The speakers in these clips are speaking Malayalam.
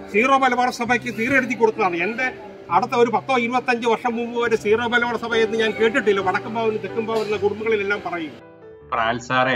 സീറോ മലബാർ സഭയ്ക്ക് തീരെഴുതി കൊടുത്തതാണ് എന്റെ അടുത്ത ഒരു പത്തോ ഇരുപത്തഞ്ച് വർഷം മുമ്പ് വരെ സീറോ മലബാർ സഭ എന്ന് ഞാൻ കേട്ടിട്ടില്ല വടക്കും പാവനും തെക്കും പാവനും കുടുംബങ്ങളിലെല്ലാം പറയും പ്രാൽ സാറേ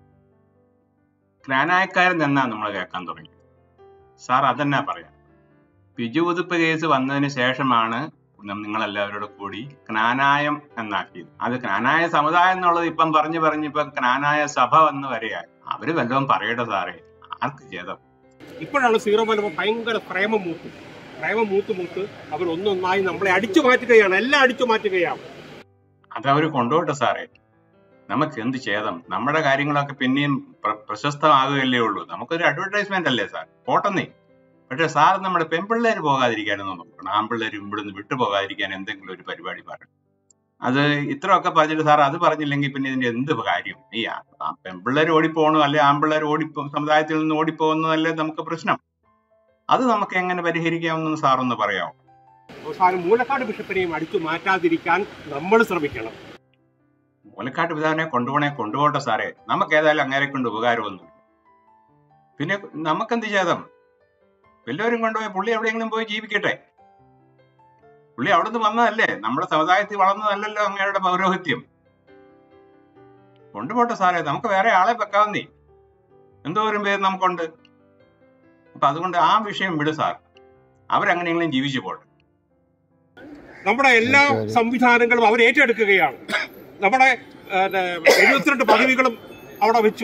ജ്ഞാനായക്കാരൻ എന്നാ നമ്മൾ കേൾക്കാൻ തുടങ്ങി സാർ അതെന്നാ പറയാം പിജു ഉതുപ്പ് കേസ് വന്നതിന് ശേഷമാണ് നിങ്ങൾ എല്ലാവരോടും കൂടി ജ്ഞാനായം എന്നാക്കിയത് അത് ജ്ഞാനായ സമുദായം എന്നുള്ളത് ഇപ്പം പറഞ്ഞു പറഞ്ഞ് ഇപ്പൊ ജ്ഞാനായ സഭ വന്ന് വരെയായി അവര് വല്ലതും പറയട്ടെ സാറേ ആർക്ക് ചെയ്തം ഇപ്പോഴാണ് സീറോ മലബാർ ഭയങ്കര പ്രേമം മൂത്ത് പ്രേമം മൂത്ത് മൂത്ത് അവർ ഒന്നൊന്നായി നമ്മളെ അടിച്ചു മാറ്റുകയാണ് എല്ലാം അടിച്ചു മാറ്റുകയാണ് അതവര് കൊണ്ടുപോട്ടെ സാറേ നമുക്ക് എന്ത് ചെയ്തം നമ്മുടെ കാര്യങ്ങളൊക്കെ പിന്നെയും പ്ര- പ്രശസ്തമാകുകയല്ലേ ഉള്ളൂ നമുക്കൊരു അഡ്വർടൈസ്മെന്റ് അല്ലേ സാർ പോട്ടെന്നേ പക്ഷെ സാർ നമ്മുടെ പെൺപിള്ളേര് പോകാതിരിക്കാനൊന്നും നോക്കണം ആൺപിള്ളേർ ഇവിടുന്ന് വിട്ടു പോകാതിരിക്കാൻ എന്തെങ്കിലും ഒരു പരിപാടി പറയണം അത് ഇത്രയൊക്കെ പറഞ്ഞിട്ട് സാർ അത് പറഞ്ഞില്ലെങ്കിൽ പിന്നെ ഇതിന്റെ എന്ത് കാര്യം ഈ ആ- ആ പെൺപിള്ളേർ ഓടിപ്പോകണോ അല്ലെ ആൺപിള്ളേർ ഓടിപ്പോ സമുദായത്തിൽ നിന്ന് ഓടിപ്പോകുന്നതല്ലേ നമുക്ക് പ്രശ്നം അത് നമുക്ക് എങ്ങനെ പരിഹരിക്കാമെന്ന് സാർ ഒന്ന് പറയാമോ അവസാനം മൂലക്കാട് ബിഷപ്പിനെയും അടിച്ചു മാറ്റാതിരിക്കാൻ നമ്മൾ ശ്രമിക്കണം മൂലക്കാട്ട് പിതാവിനെ കൊണ്ടുപോണേ കൊണ്ടുപോട്ടെ സാറേ നമുക്ക് ഏതായാലും അങ്ങേരെ കൊണ്ട് ഉപകാരമൊന്നും പിന്നെ നമുക്കെന്ത് ചെയ്തം എല്ലാവരും കൊണ്ടുപോയി പുള്ളി എവിടെയെങ്കിലും പോയി ജീവിക്കട്ടെ പുള്ളി അവിടുന്ന് വന്നതല്ലേ നമ്മുടെ സമുദായത്തിൽ വളർന്നതല്ലല്ലോ അങ്ങയുടെ പൗരോഹിത്യം കൊണ്ടുപോട്ടെ സാറേ നമുക്ക് വേറെ ആളെ വെക്കാവുന്നേ എന്തോരം പേര് നമുക്കുണ്ട് അപ്പൊ അതുകൊണ്ട് ആ വിഷയം വിട് സാർ അവരെങ്ങനെയെങ്കിലും ജീവിച്ചു പോട്ടെ നമ്മുടെ എല്ലാ സംവിധാനങ്ങളും അവർ ഏറ്റെടുക്കുകയാണ് നമ്മുടെ ഏഹ്, എഴുപത്തിരണ്ട് പദവികളും അവിടെ വെച്ചു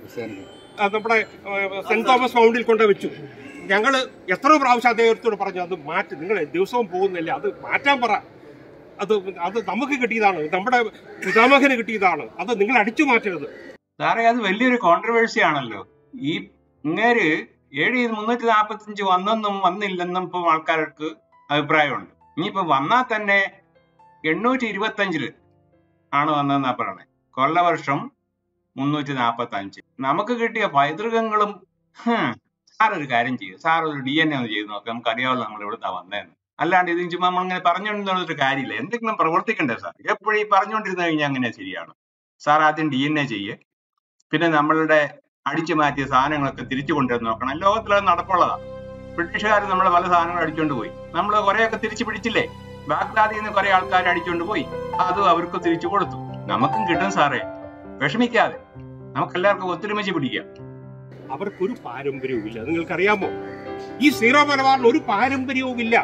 ആ, നമ്മുടെ ഏഹ്, സെന്റ് തോമസ് ഫൗണ്ടിൽ കൊണ്ട് വെച്ചു ഞങ്ങള് എത്ര പ്രാവശ്യം അദ്ദേഹത്തോട് പറഞ്ഞു അത് മാറ്റി നിങ്ങൾ ദിവസവും പോകുന്നില്ല അത് മാറ്റാൻ പറ അത് അത് നമുക്ക് കിട്ടിയതാണ് നമ്മുടെ പിതാമഹന് കിട്ടിയതാണ് അത് നിങ്ങൾ അടിച്ചു മാറ്റരുത് സാറേ അത് വലിയൊരു കോൺട്രവേഴ്സി ആണല്ലോ ഈ ഇങ്ങേര് എ ഡി മുന്നൂറ്റി നാൽപ്പത്തി വന്നെന്നും വന്നില്ലെന്നും ഇപ്പം ആൾക്കാർക്ക് അഭിപ്രായമുണ്ട് ഇനിയിപ്പോ വന്നാൽ തന്നെ എണ്ണൂറ്റി ഇരുപത്തി അഞ്ചില് ആണ് വന്നതെന്നാ പറയണേ കൊല്ലവർഷം മുന്നൂറ്റി നാൽപ്പത്തി അഞ്ച് നമുക്ക് കിട്ടിയ പൈതൃകങ്ങളും ഹും, സാർ ഒരു കാര്യം ചെയ്യും സാർ ഒരു ഡി എൻ എ ഒന്ന് ചെയ്ത് നോക്കാം നമുക്ക് അറിയാമല്ലോ നമ്മൾ ഇവിടുത്തെ വന്നതെന്ന് അല്ലാണ്ട് ഇത് ചുമ്മാ നമ്മളിങ്ങനെ പറഞ്ഞുകൊണ്ടിരുന്നൊരു കാര്യമില്ല എന്തെങ്കിലും പ്രവർത്തിക്കണ്ടേ സാർ എപ്പോഴും ഈ പറഞ്ഞുകൊണ്ടിരുന്നു കഴിഞ്ഞാൽ അങ്ങനെ ശരിയാണ് സാർ ആദ്യം ഡി എൻ എ ചെയ്യേ പിന്നെ നമ്മളുടെ അടിച്ചു മാറ്റിയ സാധനങ്ങളൊക്കെ തിരിച്ചു കൊണ്ടുവന്ന് നോക്കണം ലോകത്തിൽ അത് നടപ്പുള്ളതാ ബ്രിട്ടീഷുകാർ നമ്മളെ പല സാധനങ്ങൾ അടിച്ചുകൊണ്ട് പോയി നമ്മൾ കുറെയൊക്കെ തിരിച്ചു പിടിച്ചില്ലേ ബാഗ്ദാദിൽ നിന്ന് കുറെ ആൾക്കാർ അടിച്ചുകൊണ്ട് പോയി അതും അവർക്ക് തിരിച്ചു കൊടുത്തു നമുക്കും കിട്ടും സാറേ വിഷമിക്കാതെ നമുക്ക് എല്ലാവർക്കും ഒത്തൊരുമിച്ച് പിടിക്കാം അവർക്കൊരു പാരമ്പര്യവും ഇല്ല നിങ്ങൾക്കറിയാമോ ഈ സീറോ മലബാറിന് ഒരു പാരമ്പര്യവും ഇല്ല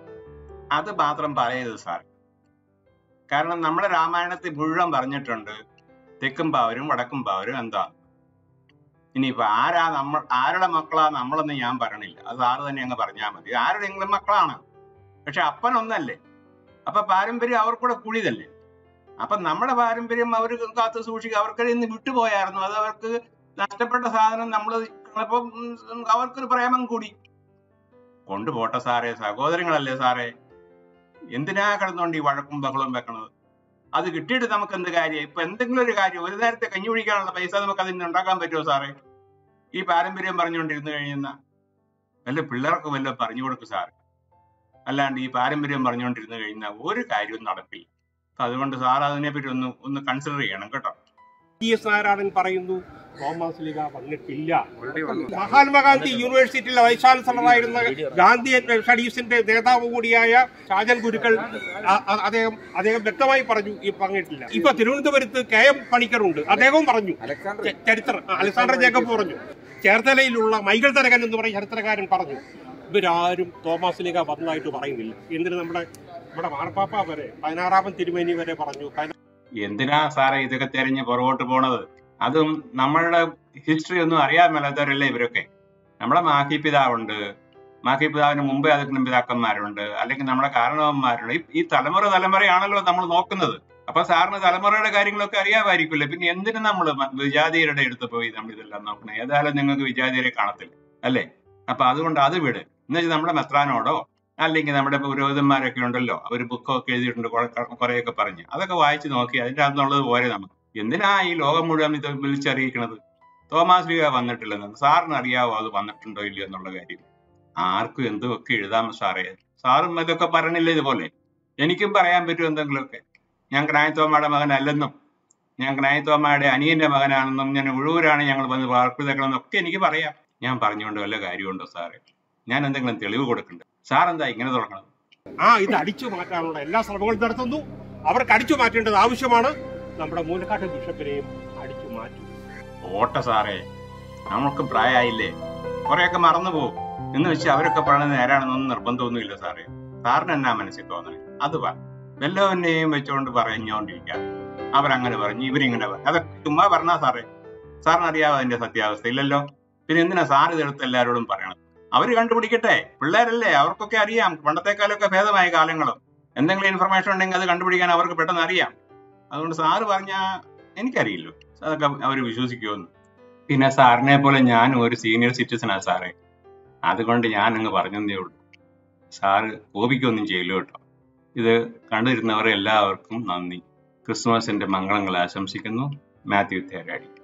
അത് മാത്രം പറയരുത് സാർ കാരണം നമ്മുടെ രാമായണത്തിൽ മുഴുവൻ പറഞ്ഞിട്ടുണ്ട് തെക്കും പാവരും വടക്കും പാവരും എന്താ ഇനിയിപ്പോ ആരാ നമ്മൾ ആരുടെ മക്കളാ നമ്മളെന്ന് ഞാൻ പറയണില്ല അത് സാറ് തന്നെ അങ്ങ് പറഞ്ഞാൽ മതി ആരുടെയെങ്കിലും മക്കളാണ് പക്ഷെ അപ്പൻ ഒന്നല്ലേ അപ്പൊ പാരമ്പര്യം അവർക്കൂടെ കൂടിയതല്ലേ അപ്പൊ നമ്മുടെ പാരമ്പര്യം അവർ കാത്തു സൂക്ഷിക്കുക അവർക്ക് ഇന്ന് വിട്ടുപോയായിരുന്നു അത് അവർക്ക് നഷ്ടപ്പെട്ട സാധനം നമ്മൾ അപ്പം അവർക്കൊരു പ്രേമം കൂടി കൊണ്ടുപോട്ടെ സാറേ സഹോദരങ്ങളല്ലേ സാറേ എന്തിനാ കിടന്നുകൊണ്ട് ഈ വഴക്കും ബഹളവും വെക്കണത് അത് കിട്ടിയിട്ട് നമുക്ക് എന്ത് കാര്യം ഇപ്പൊ എന്തെങ്കിലും ഒരു കാര്യം ഒരു നേരത്തെ കഞ്ഞി കുടിക്കാനുള്ള പൈസ നമുക്ക് അതിന് ഉണ്ടാക്കാൻ പറ്റുമോ സാറേ ഈ പാരമ്പര്യം പറഞ്ഞുകൊണ്ടിരുന്നു കഴിയുന്ന വല്ല പിള്ളേർക്ക് വല്ല പറഞ്ഞു കൊടുക്കും സാറ് അല്ലാണ്ട് ഈ പാരമ്പര്യം പറഞ്ഞുകൊണ്ടിരുന്നു കഴിഞ്ഞാൽ ഒരു കാര്യവും നടക്കില്ല അപ്പൊ അതുകൊണ്ട് സാർ അതിനെപ്പറ്റി ഒന്ന് ഒന്ന് കൺസിഡർ ചെയ്യണം കേട്ടോ ടി എസ് നാരായണൻ പറയുന്നു തോമസ് ലീഗ വന്നിട്ടില്ല മഹാത്മാഗാന്ധി യൂണിവേഴ്സിറ്റിയിലെ വൈസ് ചാൻസലറായിരുന്ന ഗാന്ധി സ്റ്റഡീസിന്റെ നേതാവ് കൂടിയായ ഷാജൻ ഗുരുക്കൾ അ- അ- അദ്ദേഹം അദ്ദേഹം വ്യക്തമായി പറഞ്ഞു ഈ പറഞ്ഞിട്ടില്ല ഇപ്പൊ തിരുവനന്തപുരത്ത് കെ എം പണിക്കറുണ്ട് അദ്ദേഹവും പറഞ്ഞു ച- ചരിത്രം ആ, അലക്സാണ്ടർ ജേക്കബ് പറഞ്ഞു ചേർത്തലയിലുള്ള മൈകൾ തരകൻ എന്ന് പറയുന്ന ചരിത്രകാരൻ പറഞ്ഞു ഇവരാരും തോമസ് ലീഗ വന്നതായിട്ട് പറയുന്നില്ല എന്തിന് നമ്മുടെ നമ്മുടെ മാർപ്പാപ്പ വരെ പതിനാറാമൻ തിരുമേനി വരെ പറഞ്ഞു പതിനാ- എന്തിനാ സാറേ ഇതൊക്കെ തെരഞ്ഞ് പുറകോട്ട് പോണത് അതും നമ്മളുടെ ഹിസ്റ്ററി ഒന്നും അറിയാൻ മേലാത്തവരല്ലേ ഇവരൊക്കെ നമ്മുടെ മാഹി പിതാവുണ്ട് മാഹി പിതാവിന് മുമ്പേ അതെങ്കിലും പിതാക്കന്മാരുണ്ട് അല്ലെങ്കിൽ നമ്മുടെ കാരണവന്മാരുണ്ട് ഈ- ഈ തലമുറ തലമുറയാണല്ലോ നമ്മൾ നോക്കുന്നത് അപ്പൊ സാറിന് തലമുറയുടെ കാര്യങ്ങളൊക്കെ അറിയാമായിരിക്കുമല്ലോ പിന്നെ എന്തിനു നമ്മൾ വിജാതിയരുടെ അടുത്ത് പോയി നമ്മൾ ഇതെല്ലാം നോക്കണം ഏതായാലും നിങ്ങൾക്ക് വിജാതിയരെ കാണത്തില്ല അല്ലേ അപ്പൊ അതുകൊണ്ട് അത് വിട് എന്നുവെച്ചാൽ നമ്മുടെ മെത്രാനോടോ അല്ലെങ്കിൽ നമ്മുടെ പുരോഹിതന്മാരൊക്കെ ഉണ്ടല്ലോ അവർ ബുക്കൊക്കെ എഴുതിയിട്ടുണ്ട് കുറെ- കുറെയൊക്കെ പറഞ്ഞ് അതൊക്കെ വായിച്ച് നോക്കി അതിന്റെ അകത്തുള്ളത് പോരെ നമുക്ക് എന്തിനാ ഈ ലോകം മുഴുവൻ ഇത് വിളിച്ചറിയിക്കണത് തോമാസ് ലീഗ വന്നിട്ടില്ലെന്ന് സാറിന് അറിയാവോ അത് വന്നിട്ടുണ്ടോ ഇല്ലയോ എന്നുള്ള കാര്യം ആർക്കും എന്തുമൊക്കെ എഴുതാം സാറേ സാറും ഇതൊക്കെ പറഞ്ഞില്ലേ ഇതുപോലെ എനിക്കും പറയാൻ പറ്റും എന്തെങ്കിലുമൊക്കെ ഞാൻ ക്നായത്തോമയുടെ മകനല്ലെന്നും ഞാൻ ക്നായത്തോമയുടെ അനിയന്റെ മകനാണെന്നും ഞാൻ ഉഴൂരാണ് ഞങ്ങൾ വന്ന് പാർപ്പിതക്കണമെന്നും ഒക്കെ എനിക്ക് പറയാം ഞാൻ പറഞ്ഞുകൊണ്ട് വല്ല കാര്യമുണ്ടോ സാറേ ഞാൻ എന്തെങ്കിലും തെളിവ് കൊടുക്കണ്ടേ സാർ എന്താ ഇങ്ങനെ തുടങ്ങണം ആ ഇത് അടിച്ചു മാറ്റാനുള്ള എല്ലാ ശ്രമങ്ങളും നടത്തുന്നു അവർക്ക് അടിച്ചു മാറ്റേണ്ടത് ആവശ്യമാണ് നമ്മുടെ മൂലക്കാട്ട് ബിഷപ്പിനെയും അടിച്ചു മാറ്റും ഓട്ട സാറേ നമുക്ക് പ്രായമായില്ലേ കുറെയൊക്കെ മറന്നു പോകും എന്ന് വെച്ച് അവരൊക്കെ പറയുന്നത് നേരാണെന്നൊന്നും നിർബന്ധമൊന്നുമില്ല സാറേ സാറിന് എന്നാ മനസ്സിൽ തോന്നണേ അത് പറ വല്ലവനെയും വെച്ചുകൊണ്ട് പറഞ്ഞുകൊണ്ടിരിക്കുക അവരങ്ങനെ പറഞ്ഞു ഇവരിങ്ങനെ പറഞ്ഞു അതൊക്കെ ചുമ്മാ പറഞ്ഞാ സാറേ സാറിന് അറിയാവോ അതിന്റെ സത്യാവസ്ഥ ഇല്ലല്ലോ പിന്നെ എന്തിനാ സാർ ഇതെടുത്ത് എല്ലാവരോടും പറയണം അവര് കണ്ടുപിടിക്കട്ടെ പിള്ളേരല്ലേ അവർക്കൊക്കെ അറിയാം പണ്ടത്തെക്കാലൊക്കെ ഭേദമായ കാലങ്ങളും എന്തെങ്കിലും ഇൻഫർമേഷൻ ഉണ്ടെങ്കിൽ അത് കണ്ടുപിടിക്കാൻ അവർക്ക് പെട്ടെന്ന് അറിയാം അതുകൊണ്ട് സാറ് പറഞ്ഞാ എനിക്കറിയില്ലോ അതൊക്കെ അവർ വിശ്വസിക്കുമെന്ന് പിന്നെ സാറിനെ പോലെ ഞാനും ഒരു സീനിയർ സിറ്റിസണാ സാറേ അതുകൊണ്ട് ഞാൻ അങ്ങ് പറഞ്ഞതേ ഉള്ളൂ സാറ് കോപിക്കൊന്നും ചെയ്യില്ല കേട്ടോ ഇത് കണ്ടിരുന്നവരെ എല്ലാവർക്കും നന്ദി ക്രിസ്മസിന്റെ മംഗളങ്ങൾ ആശംസിക്കുന്നു മാത്യു തേരാടി